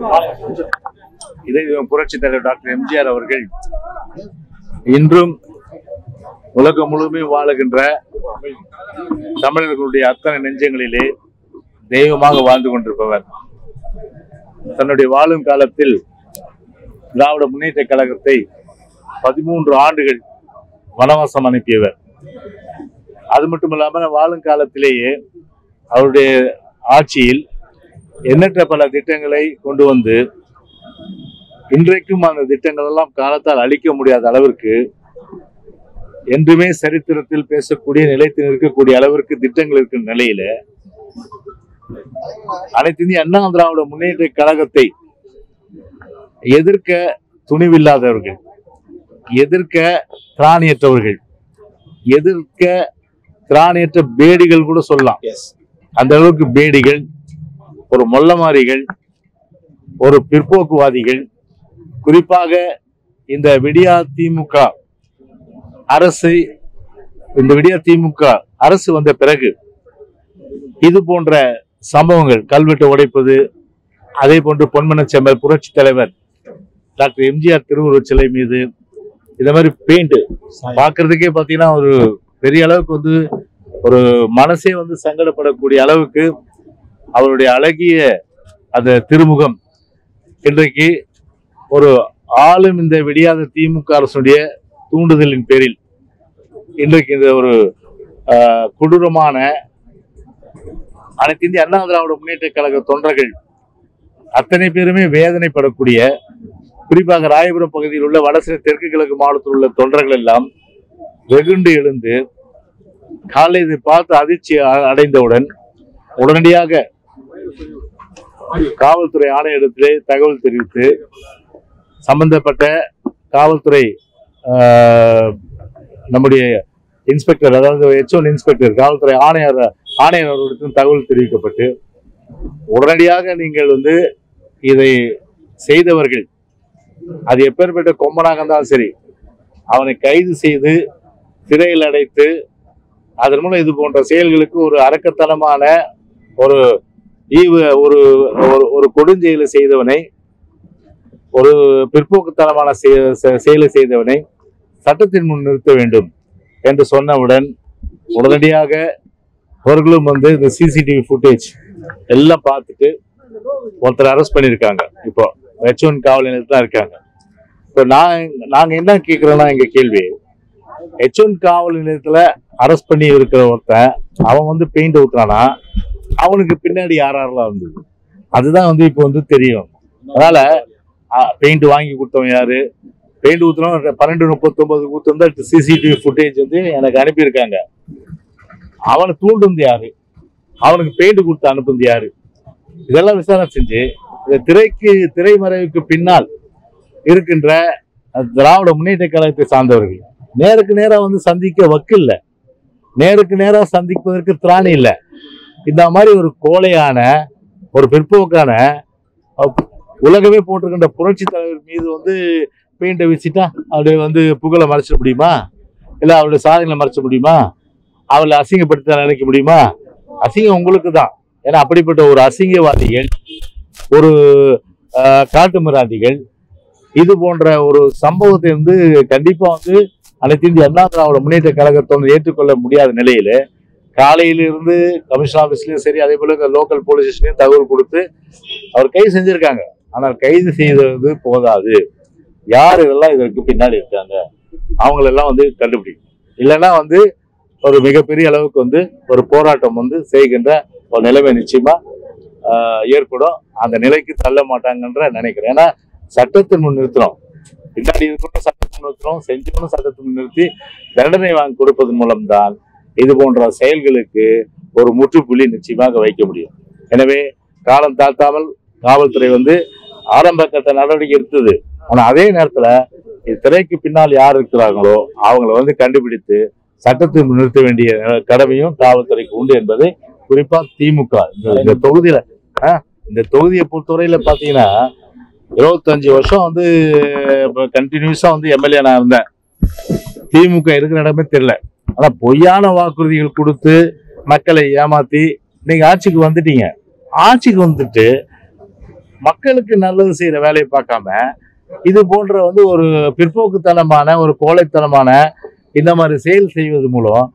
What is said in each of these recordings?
இதை புரட்சி தலைவர் டாக்டர் எம்ஜிஆர் அவர்கள் இன்றும் உலகம் முழுமையும் வாழுகின்ற தமிழர்களுடைய அத்தனை நெஞ்சங்களிலே தெய்வமாக வாழ்ந்து கொண்டிருப்பவர் தன்னுடைய வாழும் காலத்தில் திராவிட முன்னேற்ற கழகத்தை பதிமூன்று ஆண்டுகள் வனவாசம் அனுப்பியவர் அது மட்டும் இல்லாம வாழும் காலத்திலேயே அவருடைய ஆட்சியில் எண்ணற்ற பல திட்டங்களை கொண்டு வந்து இன்றைக்கும் அந்த திட்டங்கள் எல்லாம் காலத்தால் அழிக்க முடியாத அளவிற்கு என்றுமே சரித்திரத்தில் பேசக்கூடிய நிலைத்து நிற்கக்கூடிய அளவிற்கு திட்டங்கள் இருக்கிற நிலையில அனைத்து இந்திய அண்ணா திராவிட முன்னேற்ற கழகத்தை எதிர்க்க துணிவில்லாதவர்கள் எதிர்க்க திராணியற்றவர்கள் எதிர்க்க திராணியற்ற பேடிகள் கூட சொல்லலாம் எஸ் அந்த அளவுக்கு பேடிகள் ஒரு மொல்லமாரிகள் ஒரு பிற்போக்குவாதிகள் குறிப்பாக இந்த விடியா திமுக அரசு இந்த விடியா திமுக அரசு வந்த பிறகு இது போன்ற சம்பவங்கள் கல்வெட்டு உடைப்பது அதே போன்று பொன்மனச்செம்மல் புரட்சி தலைவர் டாக்டர் எம்ஜிஆர் திருவுருவச் சிலை மீது இந்த மாதிரி பெயிண்ட் பார்க்கிறதுக்கே பார்த்தீங்கன்னா ஒரு பெரிய அளவுக்கு வந்து ஒரு மனசே வந்து சங்கடப்படக்கூடிய அளவுக்கு அவருடைய அழகிய அந்த திருமுகம் இன்றைக்கு ஒரு ஆளும் இந்த விடியாத திமுக அரசுடைய தூண்டுதலின் பேரில் இன்றைக்கு இந்த ஒரு ஆஹ், கொடூரமான அனைத்து இந்திய அண்ணா திராவிட முன்னேற்ற கழக தொண்டர்கள் அத்தனை பேருமே வேதனைப்படக்கூடிய குறிப்பாக ராயபுரம் பகுதியில் உள்ள வடசென்னை தெற்கு கிழக்கு மாவட்டத்தில் உள்ள தொண்டர்கள் எல்லாம் வெகுண்டு எழுந்து காலை இதை பார்த்து அதிர்ச்சி அ- அடைந்தவுடன் உடனடியாக காவல்துறை ஆணையரிடத்திலே தகவல் தெரிவித்து சம்பந்தப்பட்ட காவல்துறை ஆஹ், நம்முடைய இன்ஸ்பெக்டர் அதாவது எச்ஓன் இன்ஸ்பெக்டர் காவல்துறை ஆணையர் ஆணையர் அவர்களுக்கும் தகவல் தெரிவிக்கப்பட்டு உடனடியாக நீங்கள் வந்து இதை செய்தவர்கள் அது எப்பேற்பட்ட கொம்பனாக இருந்தாலும் சரி அவனை கைது செய்து சிறையில் அடைத்து அதன் மூலம் இது போன்ற செயல்களுக்கு ஒரு அரக்கத்தனமான ஒரு ஈவு ஒரு ஒரு- ஒரு கொடுஞ்செயலை செய்தவனை ஒரு பிற்போக்குத்தனமான செய- செ- செயலை செய்தவனை சட்டத்தின் முன் நிறுத்த வேண்டும் என்று சொன்னவுடன் உடனடியாக அவர்களும் வந்து இந்த சிசிடிவி ஃபுட்டேஜ் எல்லாம் பார்த்துட்டு ஒருத்தர் அரெஸ்ட் பண்ணியிருக்காங்க இப்போ ஹெச் ஒன் காவல் நிலையத்தில் தான் இருக்காங்க இப்போ நான் நாங்கள் என்ன கேட்குறோன்னா எங்கள் கேள்வி ஹெச் ஒன் காவல் நிலையத்தில் அரெஸ்ட் பண்ணி இருக்கிற ஒருத்தன் அவன் வந்து பெயிண்ட் ஊத்துறானா அவனுக்கு பின்னாடி யார் யாரெல்லாம் இருந்தது அதுதான் வந்து இப்போ வந்து தெரியும் அதனால பெயிண்ட் வாங்கி கொடுத்தவன் யாரு பெயிண்ட் ஊத்துறவன் பன்னெண்டு முப்பத்தொன்பது ஊத்துறதா சிசிடிவி ஃபுட்டேஜ் வந்து எனக்கு அனுப்பியிருக்காங்க அவனை தூண்டுந்து யாரு அவனுக்கு பெயிண்ட் கொடுத்து அனுப்புந்து யாரு இதெல்லாம் விசாரணை செஞ்சு இந்த திரைக்கு திரைமறைவுக்கு பின்னால் இருக்கின்ற அஹ், திராவிட முன்னேற்ற கழகத்தை சார்ந்தவர்கள் நேருக்கு நேரா வந்து சந்திக்க வக்கு இல்ல நேருக்கு நேரா சந்திப்பதற்கு திராணி இல்ல இந்த மாதிரி ஒரு கோழையான ஒரு பிற்போக்கான அஹ், உலகமே போட்டிருக்கின்ற புரட்சி தலைவர் மீது வந்து பெயிண்டை வீசிட்டா அவருடைய வந்து புகழை மறைச்சிட முடியுமா இல்லை அவருடைய சாதனைகளை மறைச்ச முடியுமா அவளை அசிங்கப்படுத்த நினைக்க முடியுமா அசிங்கம் உங்களுக்கு தான் ஏன்னா அப்படிப்பட்ட ஒரு அசிங்கவாதிகள் ஒரு ஆஹ், காட்டுமிராண்டிகள் இது போன்ற ஒரு சம்பவத்தை வந்து கண்டிப்பா வந்து அனைத்து இந்திய அண்ணா திராவிட முன்னேற்ற கழகத்தோடு ஏற்றுக்கொள்ள முடியாத நிலையில காலையிலிருந்து கமிஷன் ஆஃபீஸ்லயும் சரி அதே போல லோக்கல் போலீஸ் ஸ்டேஷன்லயும் தகவல் கொடுத்து அவர் கைது செஞ்சிருக்காங்க ஆனால் கைது செய்தது போதாது யார் இதெல்லாம் இதற்கு பின்னாடி இருக்காங்க அவங்களெல்லாம் வந்து கண்டுபிடிக்கும் இல்லைன்னா வந்து ஒரு மிகப்பெரிய அளவுக்கு வந்து ஒரு போராட்டம் வந்து செய்கின்ற ஒரு நிலைமை நிச்சயமா ஆஹ், ஏற்படும் அந்த நிலைக்கு தள்ள மாட்டாங்கன்ற நினைக்கிறேன் ஏன்னா சட்டத்தின் முன் நிறுத்துறோம் பின்னாடி இருக்கணும் சட்டத்தின் முன் நிறுத்துறோம் செஞ்சவனும் சட்டத்தின் முன் நிறுத்தி தண்டனை வாங்கி கொடுப்பதன் மூலம்தான் இது போன்ற செயல்களுக்கு ஒரு முற்றுப்புள்ளி நிச்சயமாக வைக்க முடியும் எனவே காலம் தாழ்த்தாமல் காவல்துறை வந்து ஆரம்ப கட்ட நடவடிக்கை எடுத்தது ஆனா அதே நேரத்துல இது திரைக்கு பின்னால் யார் இருக்கிறாங்களோ அவங்கள வந்து கண்டுபிடித்து சட்டத்தை நிறுத்த வேண்டிய கடமையும் காவல்துறைக்கு உண்டு என்பதை குறிப்பா திமுக இந்த- இந்த தொகுதியில ஆ, இந்த தொகுதியை பொறுத்தவரையில பாத்தீங்கன்னா இருபத்தஞ்சு வருஷம் வந்து கண்டினியூஸா வந்து எம்எல்ஏ நான் இருந்தேன் திமுக இருக்கிற இடமே தெரியல ஆனா பொய்யான வாக்குறுதிகள் கொடுத்து மக்களை ஏமாத்தி நீங்க ஆட்சிக்கு வந்துட்டீங்க ஆட்சிக்கு வந்துட்டு மக்களுக்கு நல்லது செய்யற வேலையை பார்க்காம இது போன்ற வந்து ஒரு பிற்போக்குத்தனமான ஒரு கோழைத்தனமான இந்த மாதிரி செயல் செய்வது மூலம்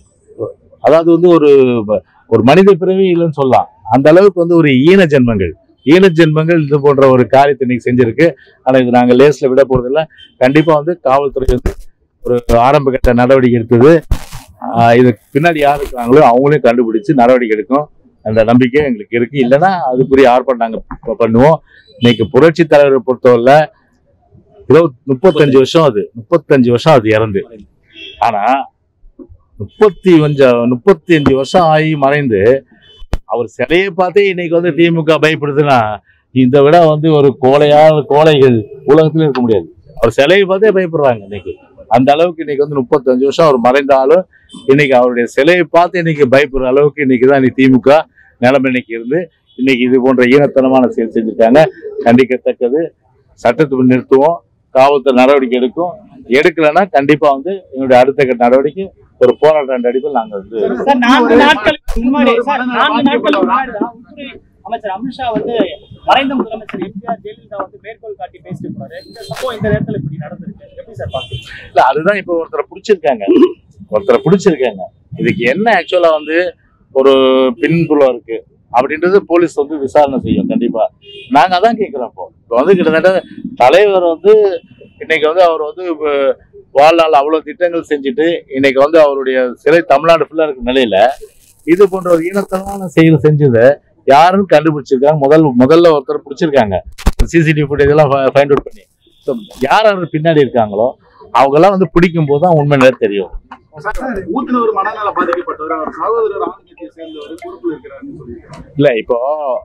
அதாவது வந்து ஒரு ஒரு மனித பிறவி இல்லைன்னு சொல்லலாம் அந்த அளவுக்கு வந்து ஒரு ஈன ஜென்மங்கள் ஈன ஜென்மங்கள் இது போன்ற ஒரு காரியத்தை இன்னைக்கு செஞ்சிருக்கு ஆனா இது நாங்க லேஸ்ல விட போறதில்ல கண்டிப்பா வந்து காவல்துறை வந்து ஒரு ஆரம்ப கட்ட நடவடிக்கை எடுத்தது ஆஹ் இதுக்கு பின்னாடி யார் இருக்காங்களோ அவங்களையும் கண்டுபிடிச்சு நடவடிக்கை எடுக்கும் அந்த நம்பிக்கை எங்களுக்கு இருக்கு இல்லைன்னா அதுக்குரிய ஆர்ப்பாட்டம் நாங்க ப- பண்ணுவோம் இன்னைக்கு புரட்சி தலைவரை பொறுத்தவரை இருபத் முப்பத்தஞ்சு வருஷம் அது முப்பத்தஞ்சு வருஷம் அது இறந்து ஆனா முப்பத்தி கொஞ்சம் முப்பத்தி அஞ்சு வருஷம் ஆகி மறைந்து அவர் சிலையை பார்த்தே இன்னைக்கு வந்து திமுக பயப்படுதுன்னா இதை விட வந்து ஒரு கோழையான கோழைகள் உலகத்துல இருக்க முடியாது அவர் சிலையை பார்த்தே பயப்படுறாங்க இன்னைக்கு அந்த அளவுக்கு இன்னைக்கு வந்து முப்பத்தஞ்சு வருஷம் அவர் மறைந்தாலும் இன்னைக்கு அவருடைய சிலையை பார்த்து இன்னைக்கு பயப்படுற அளவுக்கு இன்னைக்கு தான் இன்னைக்கு திமுக நிலைமை இன்னைக்கு இருந்து இன்னைக்கு இது போன்ற ஈனத்தனமான செயல் செஞ்சுட்டாங்க கண்டிக்கத்தக்கது சட்டத்தை நிறுத்துவோம் காவல்துறை நடவடிக்கை எடுக்கும் எடுக்கலைன்னா கண்டிப்பா வந்து எங்களுடைய அடுத்த கட்ட நடவடிக்கை ஒரு போராட்ட அடிப்பில் நாங்கள் வந்து சார் நான்கு நாட்களுக்கு முன்னாடி சார் நான்கு நாட்களுக்கு முன்னாடி தான் உள்துறை அமைச்சர் அமித்ஷா வந்து மறைந்த முதலமைச்சர் எம்ஜிஆர் ஜெயலலிதா வந்து மேற்கோள் காட்டி பேசிட்டு போறாரு இந்த சம்பவம் இந்த நேரத்துல இப்படி நடந்திருக்கு எப்படி சார் பாக்குறீங்க இல்ல அதுதான் இப்போ ஒருத்தரை பிடிச்சிருக்காங்க ஒருத்தரை பிடிச்சிருக்காங்க இதுக்கு என்ன ஆக்சுவலா வந்து ஒரு பின்புலம் இருக்கு அப்படின்றது போலீஸ் வந்து விசாரணை செய்யும் கண்டிப்பா நாங்க அதான் கேட்கிறோம் இப்போ இப்போ வந்து கிட்டத்தட்ட தலைவர் வந்து இன்னைக்கு வந்து அவர் வந்து இப்ப வாழ்நாள் அவ்வளவு திட்டங்கள் செஞ்சுட்டு இன்னைக்கு வந்து அவருடைய சிலை தமிழ்நாடு ஃபுல்லா இருக்கிற நிலையில இது போன்ற ஒரு ஈனத்தனமான செயல் செஞ்சதை யாருன்னு கண்டுபிடிச்சிருக்காங்க முதல் முதல்ல ஒருத்தர் பிடிச்சிருக்காங்க சிசிடிவி ஃபுட்டேஜ் எல்லாம் ஃபைண்ட் அவுட் பண்ணி So, யார் யார் பின்னாடி இருக்காங்களோ அவங்கெல்லாம் வந்து பிடிக்கும் போது தான் உண்மை நிலை தெரியும் ஊத்துனவர் மனநல பாதிக்கப்பட்டவர் அவர் சகோதரர் ஆன்மீகத்தை சேர்ந்தவர் பொறுப்பில் இருக்கிறாருன்னு சொல்லியிருக்காங்க இல்ல இப்போ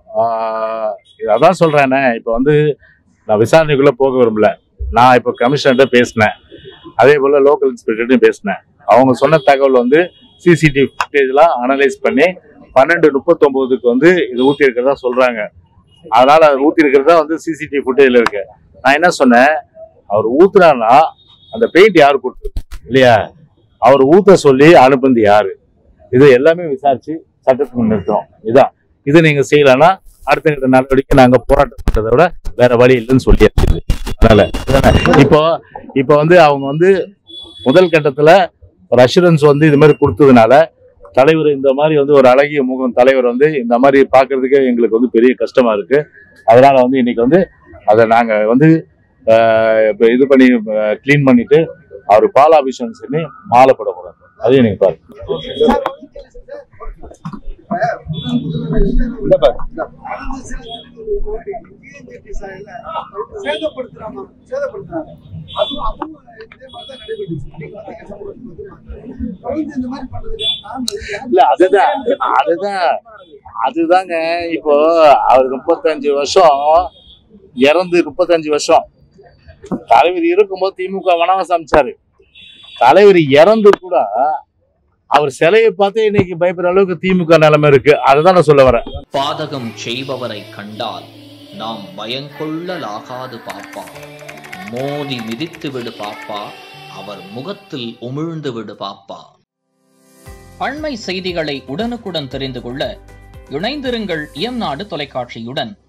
ஆஹ், அதான் சொல்றேனே இப்போ வந்து நான் விசாரணைக்குள்ள போக விரும்பல நான் இப்போ கமிஷனர்கிட்ட பேசினேன் அதே போல லோக்கல் இன்ஸ்பெக்டர்ட்டையும் பேசினேன் அவங்க சொன்ன தகவல் வந்து சிசிடிவி ஃபுட்டேஜ்லாம் அனலைஸ் பண்ணி பன்னெண்டு முப்பத்தொம்போதுக்கு வந்து இது ஊற்றி இருக்கிறதா சொல்றாங்க அதனால அது ஊற்றி இருக்கிறதா வந்து சிசிடிவி ஃபுட்டேஜ்ல இருக்கு நான் என்ன சொன்னேன் அவர் ஊத்துறாருன்னா அந்த பெயிண்ட் யார் கொடுத்தது இல்லையா அவர் ஊத்த சொல்லி அனுப்புனது யாரு இது எல்லாமே விசாரிச்சு சட்டத்துக்கு நிறுத்துறோம் இதான் இது நீங்க செய்யலைன்னா அடுத்த கட்ட நடவடிக்கை நாங்க போராட்டம் பண்றதை விட வேற வழி இல்லைன்னு சொல்லியாச்சு இது. அதனால இதுதானே? இப்போ இப்போ வந்து அவங்க வந்து முதல் கட்டத்துல ஒரு அஷூரன்ஸ் வந்து இது மாதிரி கொடுத்ததுனால தலைவர் இந்த மாதிரி வந்து ஒரு அழகிய முகம் தலைவர் வந்து இந்த மாதிரி பார்க்கிறதுக்கே எங்களுக்கு வந்து பெரிய கஷ்டமா இருக்கு அதனால வந்து இன்னைக்கு வந்து அதை நாங்க வந்து ஆஹ், இப்ப இது பண்ணி க்ளீன் பண்ணிட்டு அவர் பாலாபிஷேகம் சொல்லி மாலை போட போறோம் அதையும் நீங்க பாருங்க இல்ல அதுதான் அதுதான் அதுதாங்க இப்போ அவர் முப்பத்தஞ்சு வருஷம் இறந்து முப்பத்தஞ்சு வருஷம் தலைவர் இருக்கும்போது திமுக வனவாசம் அமைச்சாரு தலைவர் இறந்து கூட அவர் சிலையை பார்த்து இன்னைக்கு பயப்படுற அளவுக்கு திமுக நிலைமை இருக்கு அதுதான் நான் சொல்ல வரேன் பாதகம் செய்பவரை கண்டால் நாம் பயங்கொள்ளலாகாது பாப்பா மோதி மிதித்து விடு பாப்பா அவர் முகத்தில் உமிழ்ந்து விடு பாப்பா அண்மை செய்திகளை உடனுக்குடன் தெரிந்து கொள்ள இணைந்திருங்கள் இயம்நாடு தொலைக்காட்சியுடன்